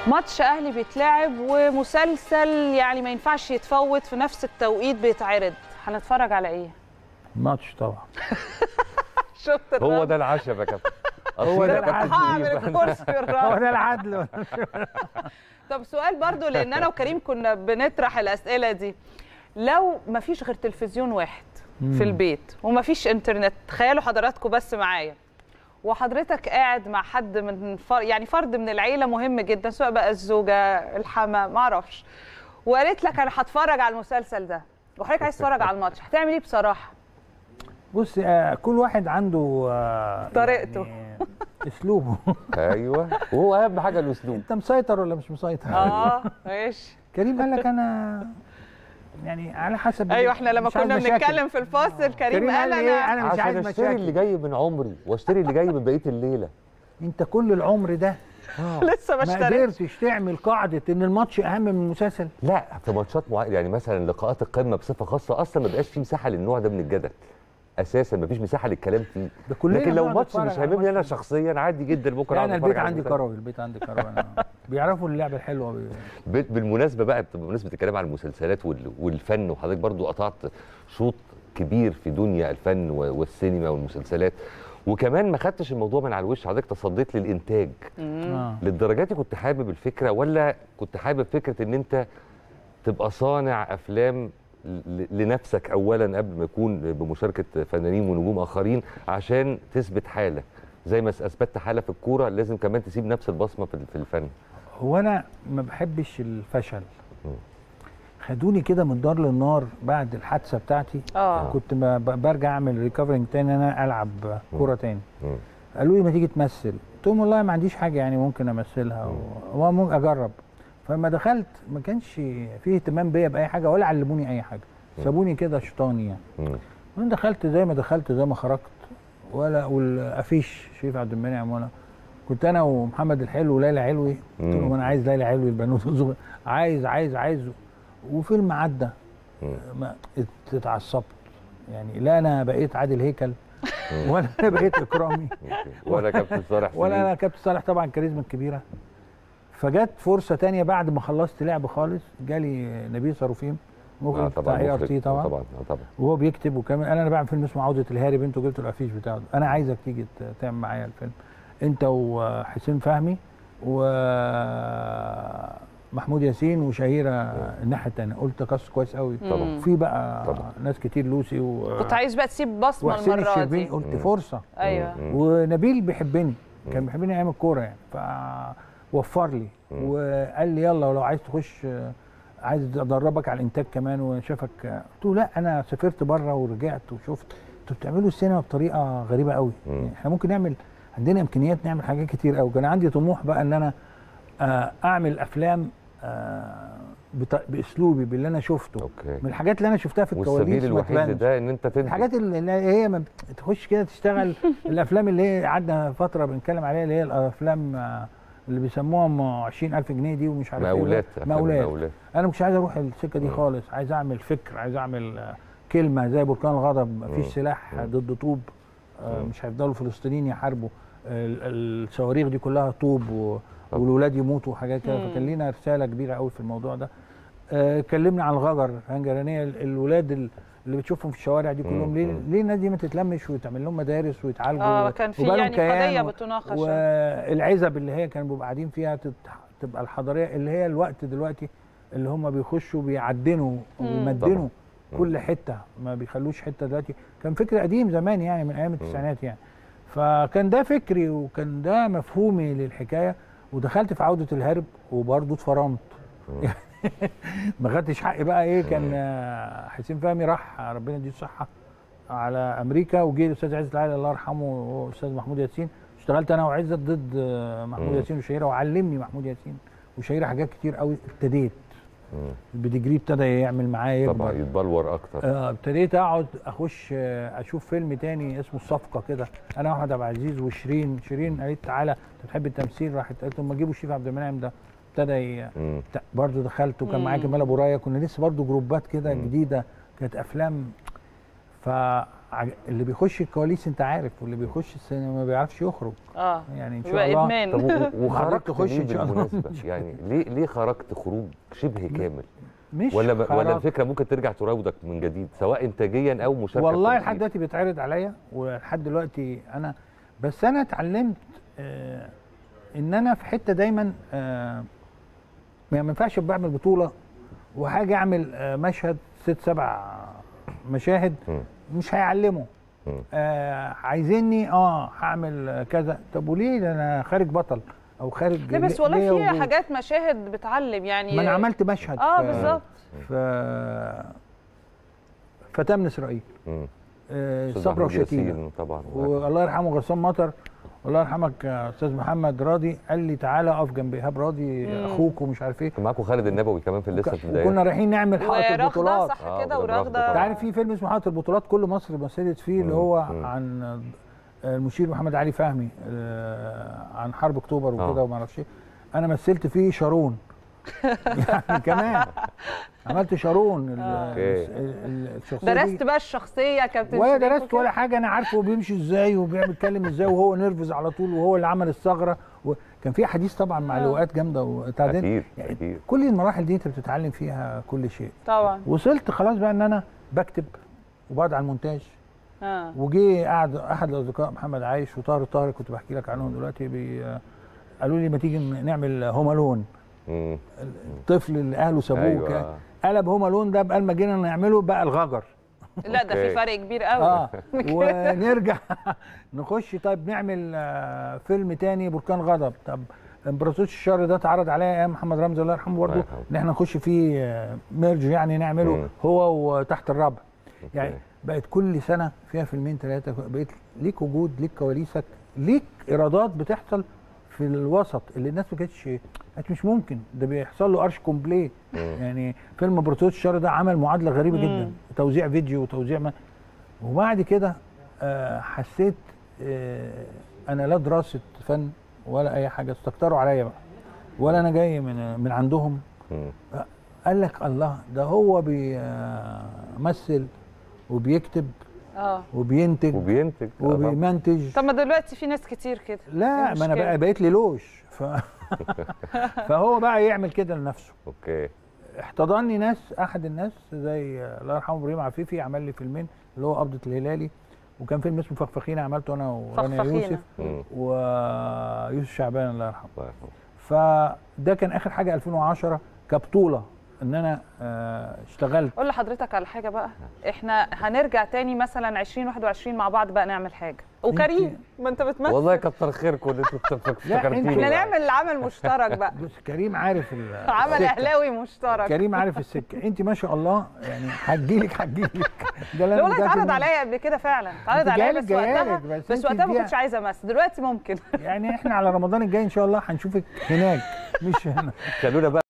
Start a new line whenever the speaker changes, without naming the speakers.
ماتش اهلي بيتلعب ومسلسل يعني ما ينفعش يتفوت في نفس التوقيت بيتعرض هنتفرج على ايه
ماتش طبعا
شفت
هو
الرد؟
ده العشاء يا كابتن
هو ده
أصيل يا كابتن
هعمل
شريف.
الكرسي
هو
الرابع
ده العدل
طب سؤال برضو لان انا وكريم كنا بنطرح الاسئله دي لو ما فيش غير تلفزيون واحد في البيت وما فيش انترنت تخيلوا حضراتكم بس معايا وحضرتك قاعد مع حد من فر... يعني فرد من العيله مهم جدا سواء بقى الزوجه الحما ما اعرفش وقالت لك انا هتفرج على المسلسل ده وحضرتك عايز تتفرج على الماتش هتعمل ايه بصراحه
بص آه، كل واحد عنده آه،
طريقته.
يعني اسلوبه
ايوه وهو اهم حاجه الاسلوب
انت مسيطر ولا مش مسيطر
اه ماشي
كريم قال لك انا يعني على حسب
ايوه احنا لما
مش عايز
كنا
مشاكل.
بنتكلم في الفاصل كريم
كريم
قال
قال لي ايه
انا
انا مش عايز
عشان اشتري اللي
مشاكل
جاي من عمري واشتري اللي جاي من بقيه الليله
انت كل العمر ده
لسه ما
ما
اشتريتش
قدرتش تعمل قاعده ان الماتش اهم من المسلسل
لا في ماتشات معينه يعني مثلا لقاءات القمه بصفه خاصه اصلا ما بقاش في مساحه للنوع ده من الجدل اساسا ما فيش مساحه للكلام فيه
ده كلنا
لكن لو
بنقعد
ماتش
نتفرج
مش
على
هاممني انا
ماتش.
شخصيا عادي جدا بكره
يعني
أقعد
البيت
أتفرج على
عندي
المسلسل.
كراوي البيت عندي كراوي أنا- بيعرفوا اللعبه الحلوه بي-
ب- بالمناسبه بقى بمناسبه الكلام عن المسلسلات وال- والفن وحضرتك برضو قطعت شوط كبير في دنيا الفن و- والسينما والمسلسلات وكمان ما خدتش الموضوع من على الوش حضرتك تصديت للانتاج
اه
للدرجات دي كنت حابب الفكره ولا كنت حابب فكره ان انت تبقى صانع افلام ل- لنفسك اولا قبل ما يكون بمشاركه فنانين ونجوم اخرين عشان تثبت حاله زي ما اثبتت حاله في الكوره لازم كمان تسيب نفس البصمه في في الفن
هو انا ما بحبش الفشل
مم.
خدوني كده من الدار للنار بعد الحادثه بتاعتي
اه
كنت ما ب- برجع اعمل ريكفرنج تاني انا العب كوره تاني
مم.
قالوا لي ما تيجي تمثل قلت لهم والله ما عنديش حاجه يعني ممكن امثلها و- وممكن اجرب فلما دخلت ما كانش فيه اهتمام بيا باي حاجه ولا علموني اي حاجه سابوني كده شيطاني يعني
مم.
وانا دخلت زي ما دخلت زي ما خرجت ولا والافيش شريف عبد المنعم ولا كنت انا ومحمد الحلو وليلى علوي قلت لهم
مم.
انا عايز ليلى علوي البنوت الصغير عايز عايز عايز وفيلم عدى
مم.
ما ات- اتعصبت يعني لا انا بقيت عادل هيكل ولا انا بقيت اكرامي
أوكي. ولا كابتن صالح
ولا
سليم.
انا كابتن صالح طبعا كاريزما الكبيره فجت فرصه تانية بعد ما خلصت لعب خالص جالي نبيل صاروفيم
آه
مخرج بتاع اي ار
مخرج.
تي طبعا
طبعا آه طبعا
وهو بيكتب وكمان انا انا بعمل فيلم اسمه عوده الهارب انتوا جبتوا الافيش بتاعه انا عايزك تيجي ت- تعمل معايا الفيلم انت وحسين فهمي ومحمود ياسين وشهيره الناحيه الثانيه قلت كاست كويس قوي
طبعا.
في بقى
طبعا.
ناس كتير لوسي و...
كنت عايز بقى تسيب بصمه
وحسين
المره
الشربيني
دي
قلت
مم.
فرصه
ايوه
مم.
ونبيل بيحبني كان بيحبني ايام الكوره يعني فوفر لي
مم.
وقال لي يلا ولو عايز تخش آه، عايز ادربك على الانتاج كمان وشافك آه، قلت له لا انا سافرت بره ورجعت وشفت انتوا بتعملوا السينما بطريقه غريبه قوي
مم.
يعني احنا ممكن نعمل عندنا امكانيات نعمل حاجات كتير قوي كان عندي طموح بقى ان انا آه، اعمل افلام آه، بط- باسلوبي باللي انا شفته
اوكي
من الحاجات اللي انا شفتها في الكواليس
والسبيل
ما
الوحيد
تبانش.
لده ان انت تنتج
الحاجات اللي اللي هي ما بت- تخش كده تشتغل الافلام اللي هي قعدنا فتره بنتكلم عليها اللي هي الافلام آه، اللي بيسموها ام 20000 جنيه دي ومش عارف إيه.
مقاولات أفلام
مقاولات
مقاولات
انا مش عايز اروح السكه دي
مم.
خالص عايز اعمل فكر عايز اعمل آه، كلمه زي بركان الغضب مفيش
مم.
سلاح
مم.
ضد طوب آه،
مم.
مش هيفضلوا الفلسطينيين يحاربوا ال- الصواريخ دي كلها طوب و-
طب.
والولاد يموتوا وحاجات كده
مم.
فكان لينا رساله كبيره قوي في الموضوع ده آه، اتكلمنا عن الغجر هنجرانيه ال- الولاد ال- اللي بتشوفهم في الشوارع دي كلهم
مم.
ليه
مم.
ليه الناس دي ما تتلمش وتعمل لهم مدارس ويتعالجوا
اه
و-
كان في
ويبقى لهم
يعني
كيان
قضيه
و-
بتناقش
والعزب اللي هي كانوا بيبقوا قاعدين فيها تت- تبقى الحضاريه اللي هي الوقت دلوقتي اللي هم بيخشوا بيعدنوا ويمدنوا
طبعاً.
كل حته ما بيخلوش حته دلوقتي كان فكر قديم زمان يعني من ايام التسعينات يعني فكان ده فكري وكان ده مفهومي للحكايه ودخلت في عوده الهرب وبرضه اتفرمت ما خدتش حقي بقى ايه كان آه، حسين فهمي راح ربنا يديه الصحه على امريكا وجه الاستاذ عزت العالي الله يرحمه وهو الاستاذ محمود ياسين اشتغلت انا وعزت ضد آه، محمود
مم.
ياسين وشهيره وعلمني محمود ياسين وشهيره حاجات كتير قوي ابتديت
مم.
البديجري ابتدى يعمل معايا
طبعا
يكبر
يتبلور اكتر
آه، ابتديت اقعد اخش آه، اشوف فيلم تاني اسمه الصفقه كده انا واحمد عبد العزيز وشيرين شيرين قالت تعالى انت بتحب التمثيل راحت قالت لهم جيبوا الشيف عبد المنعم ده ابتدى ي-
مم.
ت- برضه دخلت وكان معايا
مم.
كمال ابو رايه كنا لسه برضه جروبات كده
مم.
جديده كانت افلام عج- اللي بيخش الكواليس انت عارف واللي بيخش السينما ما بيعرفش يخرج
اه
يعني ان شاء
يبقى
الله
ادمان
طب و-
وحضرتك
وخرجت
تخش
ليه
إن شاء الله.
بالمناسبه يعني ليه ليه خرجت خروج شبه كامل
مش
ولا ولا
خرج.
الفكره ممكن ترجع تراودك من جديد سواء انتاجيا او مشاركه
والله
في
لحد
التمثيل؟
دلوقتي بيتعرض عليا ولحد دلوقتي انا بس انا اتعلمت آه ان انا في حته دايما آه ما ينفعش بعمل بطوله وهاجي اعمل آه مشهد ست سبع مشاهد
مم.
مش هيعلمه
مم.
آه عايزيني اه هعمل آه، كذا طب وليه ده انا خارج بطل او خارج
لا بس
ليه-
والله
ليه
في
وجود؟
حاجات مشاهد بتعلم يعني
ما انا عملت مشهد
اه
في-
بالظبط
في فتاه اسرائيل
مم.
آه
أستاذ
صبرا
محمود
وشتيله
ياسين طبعا
والله يرحمه غسان مطر والله يرحمك يا استاذ محمد راضي قال لي تعالى اقف جنب ايهاب راضي
مم.
اخوك ومش عارف ايه
كان معاكم خالد النبوي كمان في لسه في البدايه
وكنا رايحين نعمل حائط
ورغده
البطولات
صح
آه،
كده
ورغدة
ورغده
انت عارف في فيلم اسمه حائط البطولات كل مصر مثلت فيه اللي
مم.
هو
مم.
عن المشير محمد علي فهمي آه، عن حرب اكتوبر
آه.
وكده وما اعرفش ايه انا مثلت فيه شارون يعني كمان عملت شارون ال-
أوكي.
ال- ال- الشخصيه دي.
درست بقى الشخصيه كابتن
ولا
شريف
درست
وكده؟
ولا حاجه انا عارفه هو بيمشي ازاي وبيتكلم ازاي وهو نرفز على طول وهو اللي عمل الثغره وكان في حديث طبعا مع
آه.
لواءات جامده وتعدين
اكيد
يعني
اكيد
كل المراحل دي انت بتتعلم فيها كل شيء
طبعا
وصلت خلاص بقى ان انا بكتب وبقعد على المونتاج
اه
وجي قعد احد الاصدقاء محمد عايش وطاهر طاهر كنت بحكي لك عنهم دلوقتي بي قالوا لي ما تيجي نعمل هوم الون
مم.
الطفل اللي اهله سابوه
أيوة.
أيوة. قلب هوم الون ده بقى لما جينا نعمله بقى الغجر
لا ده في
أوكي.
فرق كبير قوي
اه ونرجع نخش طيب نعمل آه، فيلم تاني بركان غضب طب امبراطورية الشر ده اتعرض عليا ايام محمد رمزي الله يرحمه برضه
الله يرحمه.
ان احنا نخش فيه آه، ميرج يعني نعمله
مم.
هو وتحت الرابع
أوكي.
يعني بقت كل سنه فيها فيلمين ثلاثه بقيت ليك وجود ليك كواليسك ليك ايرادات بتحصل في الوسط اللي الناس ما كانتش كانت مش ممكن ده بيحصل له ارش كومبليه
مم.
يعني فيلم امبراطورية الشر ده عمل معادله غريبه
مم.
جدا توزيع فيديو وتوزيع ما وبعد كده آه، حسيت آه، انا لا دراسه فن ولا اي حاجه استكتروا عليا بقى ولا انا جاي من من عندهم
مم.
قال لك الله ده هو بيمثل وبيكتب
اه
وبينتج
وبينتج آه، طبعاً.
وبيمنتج
طب ما دلوقتي في ناس كتير كده
لا
إيه
ما انا
المشكلة؟
بقى بقيت لي لوش ف... فهو بقى يعمل كده لنفسه
اوكي
احتضني ناس احد الناس زي الله يرحمه ابراهيم عفيفي عمل لي فيلمين اللي هو قبضه الهلالي وكان فيلم اسمه فخفخينه عملته انا ورانيا
فخفخينة.
يوسف
مم.
ويوسف شعبان الله يرحمه
الله يرحمه.
فده كان اخر حاجه 2010 كبطوله ان انا آه، اشتغلت
قول لحضرتك على حاجه بقى احنا هنرجع تاني مثلا 2021 مع بعض بقى نعمل حاجه وكريم ما انت بتمثل
والله كتر خيركم ان انتوا افتك-
لا،
افتكرتيني
احنا
بقى.
نعمل عمل مشترك بقى
بص كريم عارف ال-
عمل
السكة.
اهلاوي مشترك
كريم عارف السكه انت ما شاء الله يعني هتجيلك هتجيلك ده اللي
لا
أنا
والله
متأكد
اتعرض
منه.
عليا قبل كده فعلا اتعرض
أنت
عليا
جايلك
بس وقتها
جايلك، بس
بس
أنت
وقتها ما
دي-
كنتش عايزه امثل دلوقتي ممكن
يعني احنا على رمضان الجاي ان شاء الله هنشوفك هناك مش هنا
خلونا بقى